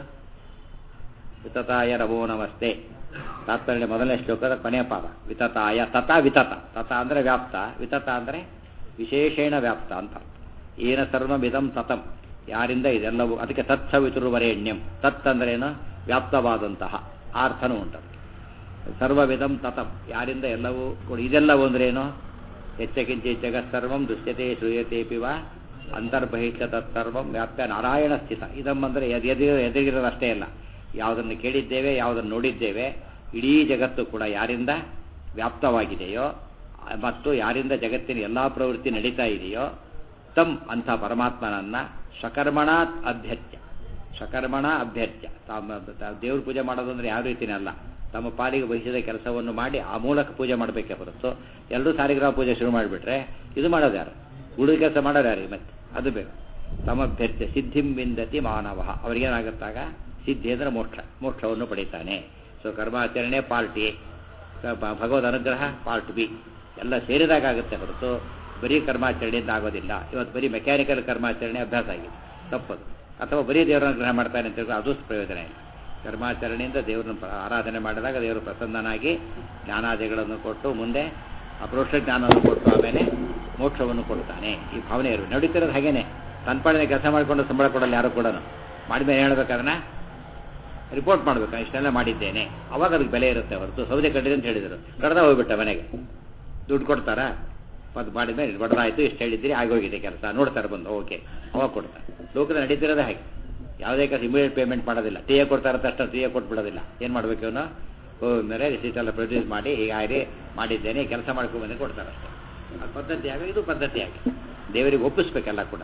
Speaker 1: ವಿತತಾಯ ನಮೋ ನಮಸ್ತೆ ತಾತ್ಪರ್ಯ ಮೊದಲನೇ ಶ್ಲೋಕದ ಕೊನೆಯ ಪಾದ ವಿತತಾಯ ತತ ವಿತತ ತತ ಅಂದರೆ ವ್ಯಾಪ್ತ ವಿತತ ಅಂದರೆ ವಿಶೇಷೇಣ ವ್ಯಾಪ್ತ ಅಂತ ಏನ ಸರ್ವಮಿದಂ ತತಂ ಯಾರಿಂದ ಇದೆಲ್ಲವೂ ಅದಕ್ಕೆ ತತ್ಸವಿತುರುವರೇಣ್ಯಂ ತತ್ ಅಂದ್ರೇನು ವ್ಯಾಪ್ತವಾದಂತಹ ಆ ಅರ್ಥನೂ ಉಂಟು ಸರ್ವವಿಧಂ ತತಂ ಯಾರಿಂದ ಎಲ್ಲವೂ ಕೂಡ ಇದೆಲ್ಲವೂ ಅಂದ್ರೇನು ಹೆಚ್ಚಕಿಂಚಿ ಜಗತ್ಸರ್ವಂ ದೃಶ್ಯತೆ ಶ್ರೂಯತೆ ಪಿವ ಅಂತರ್ಬಹಿಷ್ಯ ತತ್ಸರ್ವಂ ವ್ಯಾಪ್ಯ ನಾರಾಯಣ ಸ್ಥಿತ ಇದಂ ಅಂದರೆ ಎದುರು ಎದುರಿರೋದಷ್ಟೇ ಅಲ್ಲ ಯಾವುದನ್ನು ಕೇಳಿದ್ದೇವೆ ಯಾವುದನ್ನು ನೋಡಿದ್ದೇವೆ ಇಡೀ ಜಗತ್ತು ಕೂಡ ಯಾರಿಂದ ವ್ಯಾಪ್ತವಾಗಿದೆಯೋ ಮತ್ತು ಯಾರಿಂದ ಜಗತ್ತಿನ ಎಲ್ಲ ಪ್ರವೃತ್ತಿ ನಡೀತಾ ಇದೆಯೋ ತಮ್ ಅಂಥ ಪರಮಾತ್ಮನನ್ನ ಸ್ವಕರ್ಮಣಾತ್ ಅಭ್ಯರ್ಚ್ಯ ಸ್ವಕರ್ಮಣ ಅಭ್ಯರ್ಚ್ಯ ತಾಮ ದೇವ್ರ ಪೂಜೆ ಮಾಡೋದು ಅಂದ್ರೆ ಯಾವ ರೀತಿನೇ ಅಲ್ಲ ತಮ್ಮ ಪಾಲಿಗೆ ವಹಿಸಿದ ಕೆಲಸವನ್ನು ಮಾಡಿ ಆ ಮೂಲಕ ಪೂಜೆ ಮಾಡಬೇಕೇ ಹೊರತು ಎಲ್ಲರೂ ಸಾರಿಗ್ರಾಮ ಪೂಜೆ ಶುರು ಮಾಡಿಬಿಟ್ರೆ ಇದು ಮಾಡೋದು ಯಾರು ಉಳಿದ ಕೆಲಸ ಮಾಡೋದು ಯಾರಿಗೆ ಮತ್ತೆ ಅದು ಬೇಕು ತಮಭ್ಯರ್ಚ್ಯ ಸಿದ್ಧಿಂ ವಿಂದತಿ ಮಾನವ ಅವ್ರಿಗೇನಾಗುತ್ತಾಗ ಸಿದ್ಧಿ ಅಂದರೆ ಮೋಕ್ಷ ಮೋಕ್ಷವನ್ನು ಪಡಿತಾನೆ ಸೊ ಕರ್ಮಾಚರಣೆ ಪಾರ್ಟ್ ಎ ಭಗವದ್ ಅನುಗ್ರಹ ಪಾರ್ಟ್ ಬಿ ಎಲ್ಲ ಸೇರಿದಾಗ ಆಗುತ್ತೆ ಹೊರತು ಬರೀ ಕರ್ಮಾಚರಣೆಯಿಂದ ಆಗೋದಿಲ್ಲ ಇವತ್ತು ಬರೀ ಮೆಕ್ಯಾನಿಕಲ್ ಕರ್ಮಾಚರಣೆ ಅಭ್ಯಾಸ ಆಗಿದೆ ತಪ್ಪದು ಅಥವಾ ಬರೀ ದೇವರ ಅನುಗ್ರಹ ಮಾಡ್ತಾನೆ ಅಂತ ಹೇಳಿದ್ರೆ ಅದು ಪ್ರಯೋಜನ ಇಲ್ಲ ಕರ್ಮಾಚರಣೆಯಿಂದ ದೇವರನ್ನು ಆರಾಧನೆ ಮಾಡಿದಾಗ ದೇವರು ಪ್ರಸನ್ನನಾಗಿ ಜ್ಞಾನಾದಿಗಳನ್ನು ಕೊಟ್ಟು ಮುಂದೆ ಅಪ್ರೋಕ್ಷ ಜ್ಞಾನವನ್ನು ಕೊಟ್ಟು ಆಮೇಲೆ ಮೋಕ್ಷವನ್ನು ಕೊಡ್ತಾನೆ ಈ ಭಾವನೆ ಇರು ನಡೀತಿರೋದು ಹಾಗೇನೆ ತನ್ನ ಪಾಡಿನ ಕೆಲಸ ಮಾಡಿಕೊಂಡು ಸಂಬಳ ಕೊಡಲ್ಲ ಯಾರು ಕೂಡ ಮಾಡಿದ್ಮೇಲೆ ಹೇಳ್ಬೇಕಾದ್ರೆ ರಿಪೋರ್ಟ್ ಮಾಡಬೇಕು ಇಷ್ಟೆಲ್ಲ ಮಾಡಿದ್ದೇನೆ ಅವಾಗ ಅದಕ್ಕೆ ಬೆಲೆ ಇರುತ್ತೆ ಹೊರತು ಸೌದೆ ಕಟ್ಟಿದೆ ಅಂತ ಹೇಳಿದರು ಕಡ್ದ ಹೋಗ್ಬಿಟ್ಟ ಮನೆಗೆ ದುಡ್ಡು ಕೊಡ್ತಾರಾ ಅದು ಮಾಡಿದ್ಮೇಲೆ ಬಡದಾಯ್ತು ಇಷ್ಟು ಹೇಳಿದ್ದೀರಿ ಆಗೋಗಿದೆ ಕೆಲಸ ನೋಡ್ತಾರೆ ಬಂದು ಓಕೆ ಅವಾಗ ಕೊಡ್ತಾರೆ ಲೋಕದ ನಡೀತಿರೋದೇ ಹಾಗೆ ಯಾವುದೇ ಕೆಲಸ ಇಮಿಡಿಯೇಟ್ ಪೇಮೆಂಟ್ ಮಾಡೋದಿಲ್ಲ ಟಿ ಎ ಕೊಡ್ತಾರೆ ತಕ್ಷಣ ಟಿ ಎ ಕೊಟ್ಬಿಡೋದಿಲ್ಲ ಏನು ಮಾಡಬೇಕು ಇವನು ಹೋದ್ಮೇಲೆ ರಿಸೀಟ್ ಎಲ್ಲ ಪ್ರೊಡ್ಯೂಸ್ ಮಾಡಿ ಹೀಗಾಗಿ ಮಾಡಿದ್ದೇನೆ ಕೆಲಸ ಮಾಡ್ಕೊಂಬಂದ್ರೆ ಕೊಡ್ತಾರೆ ಅಷ್ಟೇ ಅದು ಪದ್ಧತಿ ಆಗಿ ಇದು ಪದ್ಧತಿ ಆಗಿ ದೇವರಿಗೆ ಒಪ್ಪಿಸ್ಬೇಕೆಲ್ಲ ಕೂಡ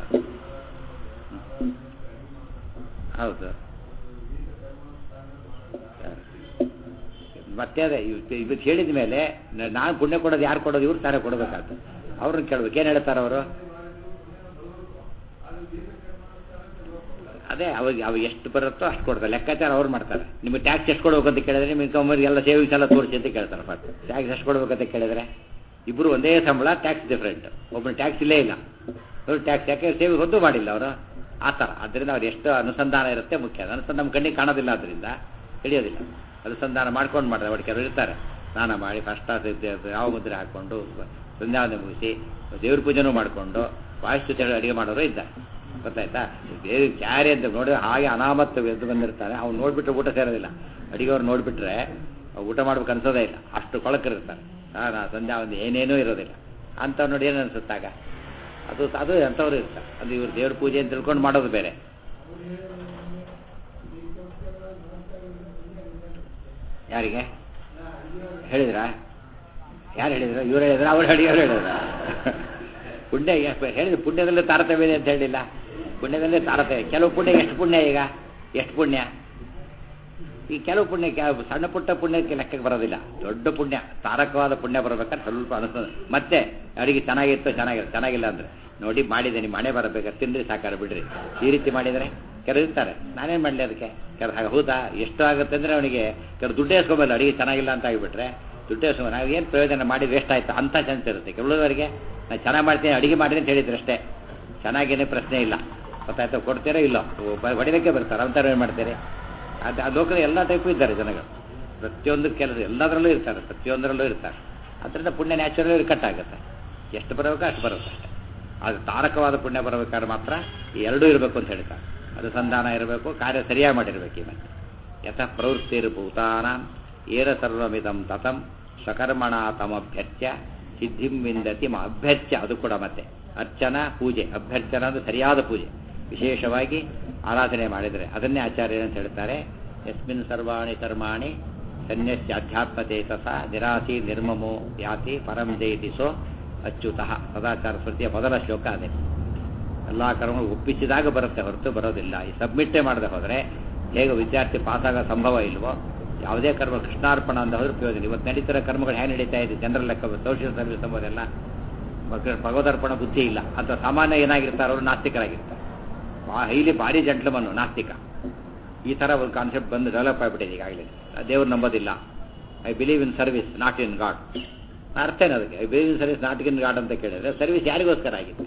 Speaker 1: ಹೌದು ಮತ್ತೆ ಅದೇ ಇವತ್ತು ಹೇಳಿದ ಮೇಲೆ ನಾನು ಪುಣ್ಯ ಕೊಡೋದು ಯಾರು ಕೊಡೋದು ಇವ್ರು ತಾನೇ ಕೊಡಬೇಕಾಗ್ತದೆ ಅವ್ರನ್ನ ಕೇಳ್ಬೇಕು ಏನು ಹೇಳ್ತಾರೆ ಅವರು ಅದೇ ಅವಾಗ ಅವಾಗ ಎಷ್ಟು ಬರುತ್ತೋ ಅಷ್ಟು ಕೊಡ್ತಾರೆ ಲೆಕ್ಕಾಚಾರ ಅವ್ರು ಮಾಡ್ತಾರೆ ನಿಮಗೆ ಟ್ಯಾಕ್ಸ್ ಎಷ್ಟು ಕೊಡ್ಬೇಕು ಅಂತ ಕೇಳಿದ್ರೆ ನಿಮಗೆ ಕಮ್ಮಿ ಎಲ್ಲ ಸೇವಿಂಗ್ಸ್ ಎಲ್ಲ ತೋರಿಸಿ ಅಂತ ಕೇಳ್ತಾರೆ ಫಸ್ಟ್ ಟ್ಯಾಕ್ಸ್ ಎಷ್ಟು ಕೊಡ್ಬೇಕಂತ ಕೇಳಿದ್ರೆ ಇಬ್ಬರು ಒಂದೇ ಸಂಬಳ ಟ್ಯಾಕ್ಸ್ ಡಿಫ್ರೆಂಟ್ ಒಬ್ಬರು ಟ್ಯಾಕ್ಸ್ ಇಲ್ಲೇ ಇಲ್ಲ ಅವರು ಟ್ಯಾಕ್ಸ್ ಯಾಕೆ ಸೇವಿಂಗ್ ಹೊತ್ತು ಮಾಡಿಲ್ಲ ಅವರು ಆ ಥರ ಅದರಿಂದ ಅವ್ರು ಎಷ್ಟು ಅನುಸಂಧಾನ ಇರುತ್ತೆ ಮುಖ್ಯ ಅನುಸಂಧಾನ ನಮ್ಮ ಕಣ್ಣಿಗೆ ಕಾಣೋದಿಲ್ಲ ಅದರಿಂದ ತಿಳಿಯೋದಿಲ್ಲ ಅನುಸಂಧಾನ ಮಾಡ್ಕೊಂಡು ಮಾಡ್ತಾರೆ ಅವ್ರು ಕೆಲವರು ಇರ್ತಾರೆ ಸ್ನಾನ ಮಾಡಿ ಫಸ್ಟ್ ಯಾವ ಮುದ್ರೆ ಹಾಕ್ಕೊಂಡು ಸಂಧ್ಯಾವಂದನೆ ಮುಗಿಸಿ ದೇವ್ರ ಪೂಜೆನೂ ಮಾಡಿಕೊಂಡು ವಾಯುಸ್ತುತಿ ಅಡುಗೆ ಮಾಡೋರು ಇದ್ದಾರೆ ಗೊತ್ತಾಯ್ತಾ ದೇವ್ರ ಕ್ಯಾರಿ ಅಂತ ನೋಡಿದ್ರೆ ಹಾಗೆ ಅನಾಮತ್ ಎದ್ದು ಬಂದಿರ್ತಾನೆ ಅವ್ನು ನೋಡ್ಬಿಟ್ರೆ ಊಟ ಸೇರೋದಿಲ್ಲ ಅಡಿಗೆವ್ರು ನೋಡ್ಬಿಟ್ರೆ ಊಟ ಮಾಡ್ಬೇಕು ಅನ್ಸೋದೇ ಇಲ್ಲ ಅಷ್ಟು ಕೊಳಕರಿರ್ತಾರೆ ನಾ ಸಂಧ್ಯಾ ಒಂದು ಏನೇನೂ ಇರೋದಿಲ್ಲ ಅಂಥವ್ರು ನೋಡಿ ಏನು ಅನ್ಸುತ್ತಾಗ ಅದು ಅದು ಅಂಥವ್ರು ಇರ್ತಾರೆ ಅದು ಇವ್ರು ದೇವ್ರ ಪೂಜೆ ಅಂತ ತಿಳ್ಕೊಂಡು ಮಾಡೋದು ಬೇರೆ ಯಾರಿಗೆ ಹೇಳಿದ್ರಾ ಯಾರು ಹೇಳಿದ್ರ ಇವ್ರು ಹೇಳಿದ್ರ ಅವ್ರು ಹೇಳಿ ಅವ್ರು ಹೇಳಿದ್ರ ಪುಣ್ಯ ಹೇಳಿದ್ರು ಪುಣ್ಯದಲ್ಲೇ ತಾರತಮ್ಯ ಇದೆ ಅಂತ ಹೇಳಿಲ್ಲ ಪುಣ್ಯದಲ್ಲೇ ತಾರತಮ್ಯ ಕೆಲವು ಪುಣ್ಯ ಎಷ್ಟು ಪುಣ್ಯ ಈಗ ಎಷ್ಟು ಪುಣ್ಯ ಈ ಕೆಲವು ಪುಣ್ಯಕ್ಕೆ ಸಣ್ಣ ಪುಟ್ಟ ಪುಣ್ಯಕ್ಕೆ ಲೆಕ್ಕಕ್ಕೆ ಬರೋದಿಲ್ಲ ದೊಡ್ಡ ಪುಣ್ಯ ತಾರಕವಾದ ಪುಣ್ಯ ಬರಬೇಕಾದ್ರೆ ಸ್ವಲ್ಪ ಅನಿಸ್ತದೆ ಮತ್ತೆ ಅಡಿಗೆ ಚೆನ್ನಾಗಿತ್ತು ಚೆನ್ನಾಗಿರೋ ಚೆನ್ನಾಗಿಲ್ಲ ಅಂದ್ರೆ ನೋಡಿ ಮಾಡಿದೆ ನಿಮ್ಮ ಮನೆ ಬರಬೇಕಾದ್ರೆ ತಿಂದ್ರಿ ಸಾಕಾರ ಬಿಡ್ರಿ ಈ ರೀತಿ ಮಾಡಿದರೆ ಕೆಲವು ಇರ್ತಾರೆ ನಾನೇನು ಮಾಡಲಿ ಅದಕ್ಕೆ ಕೆಲ ಹಾಗೆ ಹೌದಾ ಎಷ್ಟು ಆಗುತ್ತೆ ಅಂದರೆ ಅವನಿಗೆ ಕೆಲವು ದುಡ್ಡು ಎಸ್ಕೊಂಬಲ್ಲ ಅಡಿಗೆ ಚೆನ್ನಾಗಿಲ್ಲ ಅಂತ ಆಗಿಬಿಟ್ರೆ ದುಡ್ಡು ಎಸ್ಕೊಂಬ ನಾವು ಏನು ಪ್ರಯೋಜನ ಮಾಡಿ ವೇಸ್ಟ್ ಆಯ್ತು ಅಂತ ಚಾನ್ಸ್ ಇರುತ್ತೆ ಕೆಲವರಿಗೆ ನಾನು ಚೆನ್ನಾಗಿ ಮಾಡ್ತೀನಿ ಅಡಿಗೆ ಮಾಡಿದ್ರೆ ಅಂತ ಹೇಳಿದ್ರೆ ಅಷ್ಟೇ ಚೆನ್ನಾಗೇನೇ ಪ್ರಶ್ನೆ ಇಲ್ಲ ಗೊತ್ತಾಯ್ತು ಕೊಡ್ತೀರಾ ಇಲ್ಲೋ ಹೊಡಿಲಿಕ್ಕೆ ಬರ್ತಾರೆ ಅಂತಾರೆ ಏನು ಮಾಡ್ತೀರಿ ಅದು ಆ ಲೋಕದ ಎಲ್ಲ ಟೈಪು ಇದ್ದಾರೆ ಜನಗಳು ಪ್ರತಿಯೊಂದು ಕೆಲಸ ಎಲ್ಲದರಲ್ಲೂ ಇರ್ತಾರೆ ಪ್ರತಿಯೊಂದರಲ್ಲೂ ಇರ್ತಾರೆ ಅದರಿಂದ ಪುಣ್ಯ ನ್ಯಾಚುರಲ್ ಕಟ್ ಆಗುತ್ತೆ ಎಷ್ಟು ಬರಬೇಕೋ ಅಷ್ಟು ಬರುತ್ತೆ ಅಷ್ಟೇ ಅದು ತಾರಕವಾದ ಪುಣ್ಯ ಬರಬೇಕಾದ್ರೆ ಮಾತ್ರ ಈ ಎರಡೂ ಇರಬೇಕು ಅಂತ ಹೇಳ್ತಾರೆ ಅದು ಸಂಧಾನ ಇರಬೇಕು ಕಾರ್ಯ ಸರಿಯಾಗಿ ಮಾಡಿರ್ಬೇಕು ಈ ಮತ್ತೆ ಯಥ ಪ್ರವೃತ್ತಿರ್ಭೂತಾನ ಏರ ಸರ್ವಮಿದಂ ತತಂ ಸ್ವಕರ್ಮಣ ತಮಭ್ಯರ್ಚ್ಯ ಸಿದ್ಧಿಂ ವಿಂದತಿ ಮ ಅಭ್ಯರ್ಚ್ಯ ಅದು ಕೂಡ ಮತ್ತೆ ಅರ್ಚನಾ ಪೂಜೆ ಅಭ್ಯರ್ಚನ ಅಂದ್ರೆ ಸರಿಯಾದ ಪೂಜೆ ವಿಶೇಷವಾಗಿ ಆರಾಧನೆ ಮಾಡಿದರೆ ಅದನ್ನೇ ಆಚಾರ್ಯ ಅಂತ ಹೇಳ್ತಾರೆ ಯಸ್ಮಿನ್ ಸರ್ವಾಣಿ ಕರ್ಮಾಣಿ ಸನ್ಯಸ್ಯ ಅಧ್ಯಾತ್ಮತೆ ತಸ ನಿರಾಸಿ ನಿರ್ಮಮೋ ಯಾತಿ ಪರಂ ಜಯತಿ ಸೋ ಅಚ್ಯುತಃ ಸದಾಚಾರ ಸ್ಮೃತಿಯ ಮೊದಲ ಶ್ಲೋಕ ಅದೇ ಎಲ್ಲ ಕರ್ಮಗಳು ಒಪ್ಪಿಸಿದಾಗ ಬರುತ್ತೆ ಹೊರತು ಬರೋದಿಲ್ಲ ಈ ಸಬ್ಮಿಟ್ಟೇ ಮಾಡದೆ ಹೋದರೆ ಹೇಗೆ ವಿದ್ಯಾರ್ಥಿ ಪಾಸಾಗೋ ಸಂಭವ ಇಲ್ವೋ ಯಾವುದೇ ಕರ್ಮ ಕೃಷ್ಣಾರ್ಪಣ ಅಂತ ಹೋದ್ರೆ ಪ್ರಯೋಜನ ಇವತ್ತು ನಡೀತಿರೋ ಕರ್ಮಗಳು ಹೇಗೆ ನಡೀತಾ ಇದೆ ಜನರಲ್ ಲೆಕ್ಕ ಸೋಷಿಯಲ್ ಸರ್ವಿಸ್ ಎಂಬುದೆಲ್ಲ ಭಗವದರ್ಪಣ ಬುದ್ಧಿ ಇಲ್ಲ ಅಂತ ಸಾಮಾನ್ಯ ಏನಾಗಿರ್ತಾರೆ ಅವರು ನಾಸ್ತಿಕರಾಗಿರ್ತಾರೆ ಹೈಲಿ ಭಾರಿ ಜಂಟ್ಲಮನ್ನು ನಾಸ್ತಿಕ ಈ ಥರ ಒಂದು ಕಾನ್ಸೆಪ್ಟ್ ಬಂದು ಡೆವಲಪ್ ಆಗಿಬಿಟ್ಟಿದೆ ಈಗಾಗಲೇ ದೇವ್ರು ನಂಬೋದಿಲ್ಲ I believe in service not in God ಅರ್ಥ ಏನು ಅದಕ್ಕೆ I believe in service not in God ಅಂತ ಕೇಳಿದ್ರೆ ಸರ್ವಿಸ್ ಯಾರಿಗೋಸ್ಕರ ಆಗಿದೆ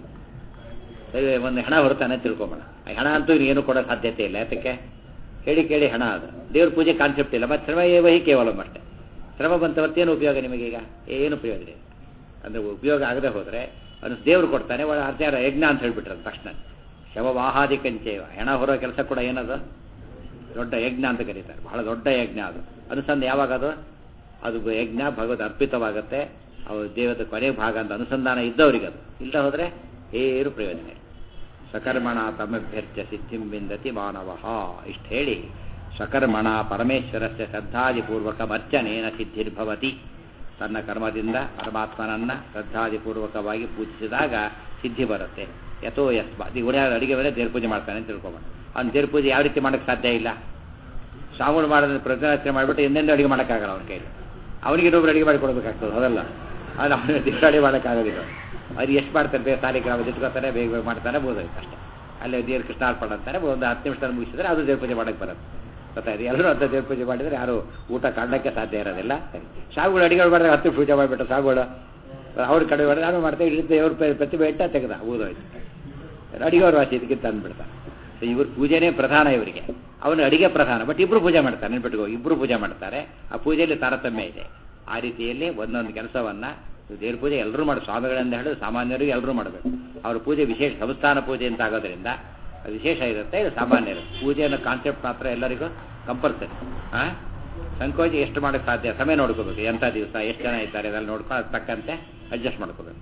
Speaker 1: ಒಂದು ಹಣ ಹೊರತಾನೆ ತಿಳ್ಕೊಂಬೋಣ ಹಣ ಅಂತೂ ಏನು ಕೊಡೋ ಸಾಧ್ಯತೆ ಇಲ್ಲ ಯಾತಕ್ಕೆ ಹೇಳಿ ಕೇಳಿ ಹಣ ಅದು ದೇವ್ರ ಪೂಜೆ ಕಾನ್ಸೆಪ್ಟ್ ಇಲ್ಲ ಮತ್ತು ಶ್ರಮ ಏವಹಿ ಕೇವಲ ಅಷ್ಟೇ ಶ್ರಮ ಬಂತವತ್ತೇನು ಉಪಯೋಗ ನಿಮಗೀಗ ಏನು ಉಪಯೋಗ ಇಲ್ಲ ಅಂದರೆ ಉಪಯೋಗ ಆಗದೆ ಹೋದರೆ ಅದು ದೇವ್ರು ಕೊಡ್ತಾನೆ ಒಳ ಆಚಾರ ಯಜ್ಞ ಅಂತ ಹೇಳ್ಬಿಟ್ರೆ ತಕ್ಷಣ ಶವವಾಹಾದಿ ಕಂಚೇವ ಹೆಣ ಹೊರೋ ಕೆಲಸ ಕೂಡ ಏನದು ದೊಡ್ಡ ಯಜ್ಞ ಅಂತ ಕರೀತಾರೆ ಬಹಳ ದೊಡ್ಡ ಯಜ್ಞ ಅದು ಅನುಸಂಧ ಯಾವಾಗ ಅದು ಅದು ಯಜ್ಞ ಭಗವದ್ ಅರ್ಪಿತವಾಗುತ್ತೆ ಅವು ದೇವದ ಕೊನೆ ಭಾಗ ಅಂತ ಅನುಸಂಧಾನ ಇದ್ದವರಿಗೆ ಅದು ಇಲ್ಲ ಹೋದರೆ ಏನು ಪ್ರಯೋಜನ ಇಲ್ಲ ಸಕರ್ಮಣ ತಮಭ್ಯರ್ಚ್ಯ ಸಿದ್ಧಿಂ ವಿಂದತಿ ಮಾನವ ಇಷ್ಟು ಹೇಳಿ ಸಕರ್ಮಣ ಪರಮೇಶ್ವರಸ್ಯ ಶ್ರದ್ಧಾದಿಪೂರ್ವಕ ಅರ್ಚನೇನ ಸಿದ್ಧಿರ್ಭವತಿ ತನ್ನ ಕರ್ಮದಿಂದ ಪರಮಾತ್ಮನನ್ನ ಶ್ರದ್ಧಾದಿಪೂರ್ವಕವಾಗಿ ಪೂಜಿಸಿದಾಗ ಸಿದ್ಧಿ ಬರುತ್ತೆ ಯಥೋ ಯಸ್ಮ ಇವರ ಅಡಿಗೆ ಮೇಲೆ ದೇವ್ರ ಪೂಜೆ ಮಾಡ್ತಾನೆ ಅಂತ ತಿಳ್ಕೊಬೇಡ ಅವ್ನು ದೇವ್ರ ಪೂಜೆ ಯಾವ ರೀತಿ ಮಾಡೋಕ್ಕೆ ಸಾಧ್ಯ ಇಲ್ಲ ಸಾಮೂಲು ಮಾಡೋದನ್ನ ಪ್ರಜ್ಞಾಚನೆ ಮಾಡಿಬಿಟ್ಟು ಎಂದೆಂದು ಅಡಿಗೆ ಮಾಡೋಕ್ಕಾಗಲ್ಲ ಅವನ ಕೈಲಿ ಅವನಿಗೆ ಇನ್ನೊಬ್ರು ಅಡಿಗೆ ಮಾಡಿ ಕೊಡಬೇಕಾಗ್ತದೆ ಅದಲ್ಲ ಅದು ಅವನ ದೇವ್ರ ಅಡಿಗೆ ಮಾಡೋಕ್ಕಾಗೋದಿಲ್ಲ ಅವ್ರು ಎಷ್ಟು ಮಾಡ್ತಾರೆ ಬೇಗ ಸಾಲಿ ಗ್ರಾಮ ಇಟ್ಕೋತಾರೆ ಬೇಗ ಬೇಗ ಮಾಡ್ತಾನೆ ಬೋದಾಯ್ತು ಅಷ್ಟೇ ಅಲ್ಲೇ ದೇವ್ರ ಕೃಷ್ಣಾರ್ಪಣ ಅಂತಾರೆ ಒಂದು ಹತ್ತು ನಿಮಿಷದಲ್ಲಿ ಮುಗಿಸಿದ್ರೆ ಅದು ದೇವ್ರ ಪೂಜೆ ಮಾಡೋಕ್ಕೆ ಬರುತ್ತೆ ಗೊತ್ತಾಯ್ತು ಎಲ್ಲರೂ ಅಂತ ದೇವ್ರ ಪೂಜೆ ಮಾಡಿದರೆ ಯಾರು ಊಟ ಕಾಣಕ್ಕೆ ಸಾಧ್ಯ ಇರೋದಿಲ್ಲ ಸಾಗುಗಳು ಅಡಿಗೆ ಮಾಡಿದ್ರೆ ಹತ್ತು ಪೂಜೆ ಮಾಡಿಬಿಟ್ಟು ಸಾಗುಗಳು ಅವ್ರ ಕಡೆ ಮಾಡಿದ್ರೆ ನಾನು ಮಾಡ್ತೇವೆ ಇಳಿದ ದೇವ್ರ ಪ್ರತಿಭೆ ಇಟ್ಟ ತೆಗೆದ ಊದೋಯ್ತು ಅಡಿಗೆವ್ರ ವಾಸಿ ಇದಕ್ಕಿಂತ ಅಂದ್ಬಿಡ್ತಾರೆ ಸೊ ಇವ್ರ ಪೂಜೆನೇ ಪ್ರಧಾನ ಇವರಿಗೆ ಅವನು ಅಡಿಗೆ ಪ್ರಧಾನ ಬಟ್ ಇಬ್ರು ಪೂಜೆ ಮಾಡ್ತಾರೆ ನೆನ್ಪಿಟ್ಕೋ ಇಬ್ರು ಪೂಜೆ ಮಾಡ್ತಾರೆ ಆ ಪೂಜೆಯಲ್ಲಿ ತಾರತಮ್ಯ ಇದೆ ಆ ರೀತಿಯಲ್ಲಿ ಒಂದೊಂದು ಕೆಲಸವನ್ನ ದೇವ್ರ ಪೂಜೆ ಎಲ್ಲರೂ ಮಾಡಿ ಸ್ವಾಮಿಗಳಿಂದ ಹೇಳಿದ್ರೆ ಸಾಮಾನ್ಯರಿಗೆ ಎಲ್ಲರೂ ಮಾಡಬೇಕು ಅವ್ರ ಪೂಜೆ ವಿಶೇಷ ಸಂಸ್ಥಾನ ಪೂಜೆ ಅಂತ ಆಗೋದ್ರಿಂದ ಅದು ವಿಶೇಷ ಇರುತ್ತೆ ಇದು ಸಾಮಾನ್ಯರು ಪೂಜೆ ಅನ್ನೋ ಕಾನ್ಸೆಪ್ಟ್ ಮಾತ್ರ ಎಲ್ಲರಿಗೂ ಕಂಪಲ್ಸರಿ ಹಾಂ ಸಂಕೋಚ ಎಷ್ಟು ಮಾಡೋಕ್ಕೆ ಸಾಧ್ಯ ಸಮಯ ನೋಡ್ಕೋಬೇಕು ಎಂಥ ದಿವಸ ಎಷ್ಟು ಜನ ಇದ್ದಾರೆ ಇದೆಲ್ಲ ನೋಡ್ಕೊಂಡು ಅದು ತಕ್ಕಂತೆ ಅಡ್ಜಸ್ಟ್ ಮಾಡ್ಕೋಬೇಕು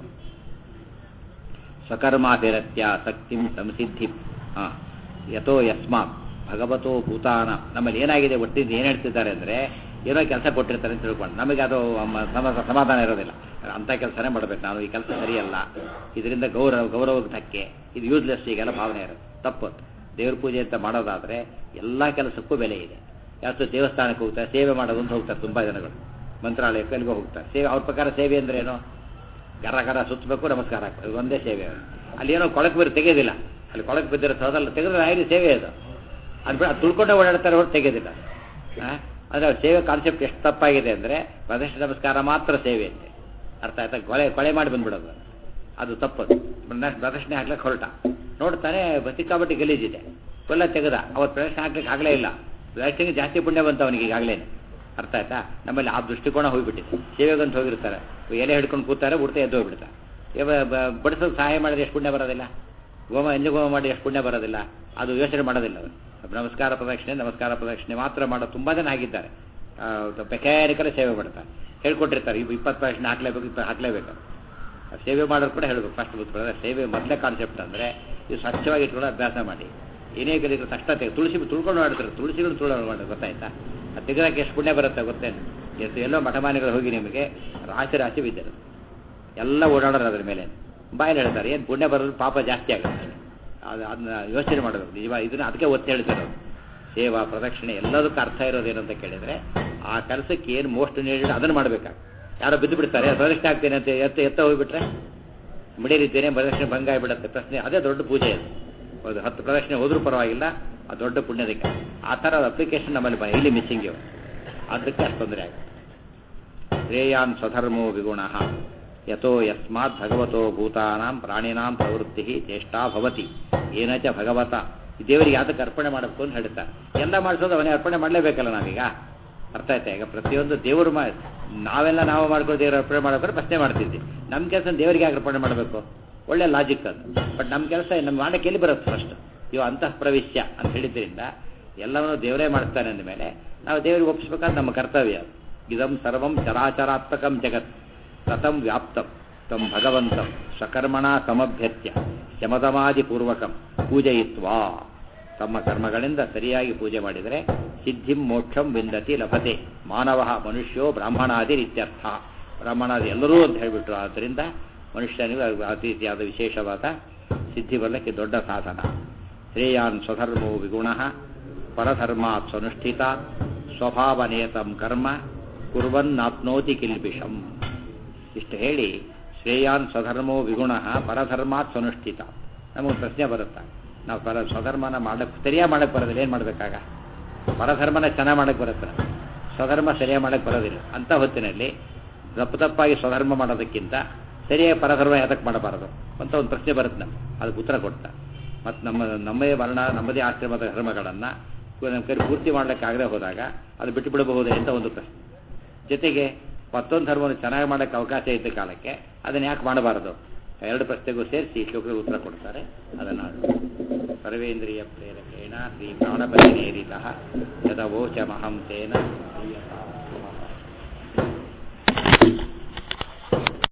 Speaker 1: ಸ್ವಕರ್ಮಾಭಿರತ್ಯ ಶಕ್ತಿಂ ಸಂಸಿದ್ಧಿ ಹಾಂ ಯಥೋ ಯಸ್ಮಾತ್ ಭಗವತೋ ಭೂತಾನ ನಮ್ಮಲ್ಲಿ ಏನಾಗಿದೆ ಒಟ್ಟಿದ್ದು ಏನು ಹೇಳ್ತಿದ್ದಾರೆ ಅಂದರೆ ಏನೋ ಕೆಲಸ ಕೊಟ್ಟಿರ್ತಾರೆ ಅಂತ ತಿಳ್ಕೊಂಡು ನಮಗೆ ಅದು ಮ- ಸಮ ಸಮಾಧಾನ ಇರೋದಿಲ್ಲ ಅಂಥ ಕೆಲಸನೇ ಮಾಡಬೇಕು ನಾನು ಈ ಕೆಲಸ ಸರಿಯಲ್ಲ ಇದರಿಂದ ಗೌರವ ಗೌರವಕ್ಕೆ ಧಕ್ಕೆ ಇದು ಯೂಸ್ಲೆಸ್ ಈಗೆಲ್ಲ ಭಾವನೆ ಇರುತ್ತೆ ತಪ್ಪು ದೇವ್ರ ಪೂಜೆ ಅಂತ ಮಾಡೋದಾದರೆ ಎಲ್ಲ ಕೆಲಸಕ್ಕೂ ಬೆಲೆ ಇದೆ ಯಾವತ್ತು ದೇವಸ್ಥಾನಕ್ಕೆ ಹೋಗ್ತಾರೆ ಸೇವೆ ಮಾಡೋದು ಅಂತ ಹೋಗ್ತಾರೆ ತುಂಬ ಜನಗಳು ಮಂತ್ರಾಲಯಕ್ಕೆ ಎಲ್ಲಿಗೋ ಹೋಗ್ತಾರೆ ಸೇವೆ ಅವ್ರ ಪ್ರಕಾರ ಸೇವೆ ಅಂದ್ರೆ ಏನು ಗರ ಗರ ಸುತ್ತಬೇಕು ನಮಸ್ಕಾರ ಹಾಕ್ಬೇಕು ಇದು ಒಂದೇ ಸೇವೆ ಅದು. ಅಲ್ಲಿ ಏನೋ ಕೊಳಕು ಬೀರು ತೆಗೆಯೋದಿಲ್ಲ ಅಲ್ಲಿ ಕೊಳಕು ಬಿದ್ದಿರೋ ಸೋದಲ್ಲ ತೆಗೆದ್ರೆ ಆಯ್ತು ಸೇವೆ ಅದು ಅದು ಬಿಡ ತುಳ್ಕೊಂಡೆ ಓಡಾಡ್ತಾರೆ ಹೊರತು ತೆಗೆಯೋದಿಲ್ಲ ಹಾಂ ಅಂದರೆ ಅವ್ರ ಸೇವೆ ಕಾನ್ಸೆಪ್ಟ್ ಎಷ್ಟು ತಪ್ಪಾಗಿದೆ ಅಂದರೆ ಪ್ರದರ್ಶನ ನಮಸ್ಕಾರ ಮಾತ್ರ ಸೇವೆ ಅಂತೆ ಅರ್ಥ ಆಯ್ತಾ ಕೊಳೆ ಕೊಳೆ ಮಾಡಿ ಬಂದ್ಬಿಡೋದು ಅದು ತಪ್ಪದು ಪ್ರದರ್ಶನ ಹಾಕ್ಲಿಕ್ಕೆ ಹೊರಟ ನೋಡ್ತಾನೆ ಸಿಕ್ಕಾಪಟ್ಟಿ ಗಲೀಜಿದೆ ಕೊಲ್ಲ ತೆಗೆದ ಅವತ್ತು ಪ್ರದರ್ಶನ ಹಾಕ್ಲಿಕ್ಕೆ ಆಗಲೇ ಇಲ್ಲ ಪ್ರದರ್ಶನಕ್ಕೆ ಜಾಸ್ತಿ ಪುಣ್ಯ ಬಂತು ಅವನಿಗೆ ಈಗಾಗಲೇ ಅರ್ಥ ಆಯ್ತಾ ನಮ್ಮಲ್ಲಿ ಆ ದೃಷ್ಟಿಕೋನ ಹೋಗ್ಬಿಟ್ಟಿದೆ ಸೇವೆಗಂತ ಹೋಗಿರ್ತಾರೆ ಎಲೆ ಹಿಡ್ಕೊಂಡು ಕೂತಾರೆ ಉಡ್ತಾ ಎದ್ದು ಹೋಗ್ಬಿಡ್ತಾರೆ ಇವ ಬಡಿಸೋದು ಸಹಾಯ ಮಾಡಿದ್ರೆ ಎಷ್ಟು ಪುಣ್ಯ ಬರೋದಿಲ್ಲ ಗೋಮ ಎಂಜು ಗೋಮ ಮಾಡಿ ಎಷ್ಟು ಪುಣ್ಯ ಬರೋದಿಲ್ಲ ಅದು ಯೋಚನೆ ಮಾಡೋದಿಲ್ಲ ಅವರು ನಮಸ್ಕಾರ ಪ್ರದಕ್ಷಿಣೆ ನಮಸ್ಕಾರ ಪ್ರದಕ್ಷಿಣೆ ಮಾತ್ರ ಮಾಡೋ ತುಂಬ ಜನ ಆಗಿದ್ದಾರೆ ಮೆಕ್ಯಾನಿಕಲ್ ಸೇವೆ ಮಾಡ್ತಾರೆ ಹೇಳ್ಕೊಟ್ಟಿರ್ತಾರೆ ಇವು ಇಪ್ಪತ್ತು ಪ್ರದಕ್ಷಿಣೆ ಹಾಕ್ಲೇಬೇಕು ಇಪ್ಪತ್ತು ಹಾಕ್ಲೇಬೇಕು ಆ ಸೇವೆ ಮಾಡೋರು ಕೂಡ ಹೇಳಬೇಕು ಫಸ್ಟ್ ಗೊತ್ತು ಸೇವೆ ಮೊದಲೇ ಕಾನ್ಸೆಪ್ಟ್ ಅಂದರೆ ಇದು ಸ್ವಚ್ಛವಾಗಿ ಇಟ್ಕೊಳ್ಳೋ ಅಭ್ಯಾಸ ಮಾಡಿ ಏನೇ ಕಲಿದ್ರು ತಕ್ಷಣ ತೆಗೆ ತುಳಸಿ ತುಳ್ಕೊಂಡು ಮಾಡ್ತಾರೆ ತುಳಸಿಗಳು ತುಳ್ಕೊಂಡು ಮಾಡಿ ಗೊತ್ತಾಯ್ತಾ ಅದು ತೆಗೆದಕ್ಕೆ ಎಷ್ಟು ಪುಣ್ಯ ಬರುತ್ತೆ ಗೊತ್ತೇನು ಎಷ್ಟು ಎಲ್ಲೋ ಮಠಮಾನಿಗಳು ಹೋಗಿ ನಿಮಗೆ ರಾಶಿ ರಾಶಿ ಬಿದ್ದರು ಎಲ್ಲ ಓಡಾಡೋರು ಅದ್ರ ಮೇಲೆ ಬಾಯಲ್ಲಿ ಹೇಳ್ತಾರೆ ಏನು ಪುಣ್ಯ ಬರೋದು ಪಾಪ ಜಾಸ್ತಿ ಆಗುತ್ತೆ ಅದು ಅದನ್ನ ಯೋಚನೆ ಮಾಡಬೇಕು ನಿಜವಾಗ ಇದನ್ನ ಅದಕ್ಕೆ ಒತ್ತಿ ಹೇಳ್ತಾರೆ ಅವರು ಸೇವಾ ಪ್ರದಕ್ಷಿಣೆ ಎಲ್ಲದಕ್ಕೂ ಅರ್ಥ ಇರೋದೇನು ಅಂತ ಕೇಳಿದರೆ ಆ ಕೆಲಸಕ್ಕೆ ಏನು ಮೋಸ್ಟ್ ನೀಡೆಡ್ ಅದನ್ನು ಮಾಡಬೇಕಾಗ ಯಾರೋ ಬಿದ್ದು ಬಿಡ್ತಾರೆ ಪ್ರದಕ್ಷಿಣೆ ಆಗ್ತೇನೆ ಅಂತ ಎತ್ತ ಎತ್ತ ಹೋಗ್ಬಿಟ್ರೆ ಮಿಡಿಯಲಿದ್ದೇನೆ ಪ್ರದಕ್ಷಿಣೆ ಭಂಗ ಆಗಿಬಿಡುತ್ತೆ ಪ್ರಶ್ನೆ ಅದೇ ದೊಡ್ಡ ಪೂಜೆ ಅದು ಹೌದು ಹತ್ತು ಪ್ರದಕ್ಷಿಣೆ ಹೋದ್ರೂ ಪರವಾಗಿಲ್ಲ ಆ ದೊಡ್ಡ ಪುಣ್ಯದಕ್ಕೆ ಆ ಥರದ ಅಪ್ಲಿಕೇಶನ್ ನಮ್ಮಲ್ಲಿ ಬ- ಇಲ್ಲಿ ಮಿಸ್ಸಿಂಗ್ ಇವೆ ಅದಕ್ಕೆ ಅಷ್ಟು ತೊಂದರೆ ಆಗುತ್ತೆ ಶ್ರೇಯಾನ್ ಸ್ವಧರ್ಮೋ ವಿಗುಣ ಯಥೋ ಯಸ್ಮಾತ್ ಭಗವತೋ ಭೂತಾನಾಂ ಪ್ರಾಣಿನಾಂ ಪ್ರವೃತ್ತಿ ಚೇಷ್ಟಾ ಭವತಿ ಏನ ಚ ಭಗವತ ಈ ದೇವರಿಗೆ ಯಾತಕ್ಕೆ ಅರ್ಪಣೆ ಮಾಡಬೇಕು ಅಂತ ಹೇಳ್ತಾರೆ ಎಲ್ಲ ಮಾಡಿಸೋದು ಅವನೇ ಅರ್ಪಣೆ ಮಾಡಲೇಬೇಕಲ್ಲ ನಾವೀಗ ಅರ್ಥ ಆಯ್ತಾ ಈಗ ಪ್ರತಿಯೊಂದು ದೇವರು ಮಾ ನಾವೆಲ್ಲ ನಾವು ಮಾಡ್ಕೊಂಡು ದೇವ್ರ ಅರ್ಪಣೆ ಮಾಡಬೇಕಾದ್ರೆ ಪ್ರಶ್ನೆ ಮಾಡ್ತಿದ್ವಿ ನಮ್ಮ ಕೆಲಸ ದೇವರಿಗೆ ಯಾಕೆ ಅರ್ಪಣೆ ಮಾಡಬೇಕು ಒಳ್ಳೆ ಲಾಜಿಕ್ ಅದು ಬಟ್ ನಮ್ಮ ಕೆಲಸ ನಮ್ಮ ಮಾಡಕ್ಕೆ ಎಲ್ಲಿ ಬರುತ್ತೆ ಫಸ್ಟ್ ಇವು ಅಂತಃ ಪ್ರವೇಶ್ಯ ಅಂತ ಹೇಳಿದ್ರಿಂದ ಎಲ್ಲವನ್ನೂ ದೇವರೇ ಮಾಡ್ತಾನೆ ಅಂದಮೇಲೆ ನಾವು ದೇವರಿಗೆ ಒಪ್ಪಿಸ್ಬೇಕಾದ್ರೆ ನಮ್ಮ ಕರ್ತವ್ಯ ಅದು. ಇದಂ ಸರ್ವಂ ಚರಾಚರಾತ್ಮಕಂ ಜಗತ್ ಕಥಂ ವ್ಯಾಪ್ತಂ ತಂ ಭಗವಂತಂ ಸ್ವಕರ್ಮಣ ಸಮಭ್ಯತ್ಯ ಶಮದಮಾದಿಪೂರ್ವಕಂ ಪೂಜಯಿತ್ವಾ ತಮ್ಮ ಕರ್ಮಗಳಿಂದ ಸರಿಯಾಗಿ ಪೂಜೆ ಮಾಡಿದರೆ ಸಿದ್ಧಿಂ ಮೋಕ್ಷಂ ವಿಂದತಿ ಲಭತೆ ಮಾನವ ಮನುಷ್ಯೋ ಬ್ರಾಹ್ಮಣಾದಿ ಇತ್ಯರ್ಥ ಬ್ರಾಹ್ಮಣಾದಿ ಎಲ್ಲರೂ ಅಂತ ಹೇಳಿಬಿಟ್ರು ಆದ್ದರಿಂದ ಮನುಷ್ಯನಿಗೆ ಅದು ಅತಿ ರೀತಿಯಾದ ವಿಶೇಷವಾದ ಸಿದ್ಧಿ ಬರಲಿಕ್ಕೆ ದೊಡ್ಡ ಸಾಧನ ಶ್ರೇಯಾನ್ ಸ್ವಧರ್ಮೋ ವಿಗುಣ ಪರಧರ್ಮಾತ್ ಸ್ವನುಷ್ಠಿತಾತ್ ಸ್ವಭಾವನೇತಂ ಕರ್ಮ ಕುರ್ವನ್ನಾಪ್ನೋತಿ ಕಿಲ್ಬಿಷಂ ಇಷ್ಟು ಹೇಳಿ ಶ್ರೇಯಾನ್ ಸ್ವಧರ್ಮೋ ವಿಗುಣ ಪರಧರ್ಮಾತ್ ಸ್ವನುಷ್ಠಿತ ನಮಗೆ ಪ್ರಶ್ನೆ ಬರುತ್ತಾ ನಾವು ಪರ ಸ್ವಧರ್ಮನ ಮಾಡಕ್ಕೆ ಸರಿಯಾಗಿ ಮಾಡಕ್ಕೆ ಬರೋದಿಲ್ಲ ಏನು ಮಾಡಬೇಕಾಗ ಪರಧರ್ಮನ ಚೆನ್ನಾಗಿ ಮಾಡಕ್ಕೆ ಬರುತ್ತೆ ಸ್ವಧರ್ಮ ಸರಿಯಾಗಿ ಮಾಡಕ್ಕೆ ಬರೋದಿಲ್ಲ ಅಂಥ ಹೊತ್ತಿನಲ್ಲಿ ತಪ್ಪು ತಪ್ಪಾಗಿ ಸ್ವಧರ್ಮ ಮಾಡೋದಕ್ಕಿಂತ ಸರಿಯಾಗಿ ಪರಧರ್ಮ ಯಾತಕ್ಕೆ ಮಾಡಬಾರದು ಅಂತ ಒಂದು ಪ್ರಶ್ನೆ ಬರುತ್ತೆ ನಮ್ಗೆ ಅದಕ್ಕೆ ಉತ್ತರ ಕೊಡ್ತಾ ಮತ್ತು ನಮ್ಮ ನಮ್ಮದೇ ವರ್ಣ ನಮ್ಮದೇ ಆಶ್ರಮದ ಧರ್ಮಗಳನ್ನು ನಮ್ಮ ಕೈ ಪೂರ್ತಿ ಮಾಡಲಿಕ್ಕೆ ಆಗದೆ ಹೋದಾಗ ಅದು ಬಿಟ್ಟು ಬಿಡಬಹುದೇ ಅಂತ ಒಂದು ಪ್ರಶ್ನೆ ಜೊತೆಗೆ ಮತ್ತೊಂದು ಧರ್ಮವನ್ನು ಚೆನ್ನಾಗಿ ಮಾಡೋಕ್ಕೆ ಅವಕಾಶ ಇದ್ದ ಕಾಲಕ್ಕೆ ಅದನ್ನು ಯಾಕೆ ಮಾಡಬಾರದು ಎರಡು ಪ್ರಶ್ನೆಗೂ ಸೇರಿಸಿ ಶ್ಲೋಕದ ಉತ್ತರ ಕೊಡ್ತಾರೆ ಅದನ್ನು ಸರ್ವೇಂದ್ರಿಯ ಪ್ರೇರಕೇಣ ಶ್ರೀ ಪ್ರಾಣಪತಿ ನೇರಿತ ಯದವೋಚಮಹಂ ತೇನ ಪ್ರಿಯತಾಂ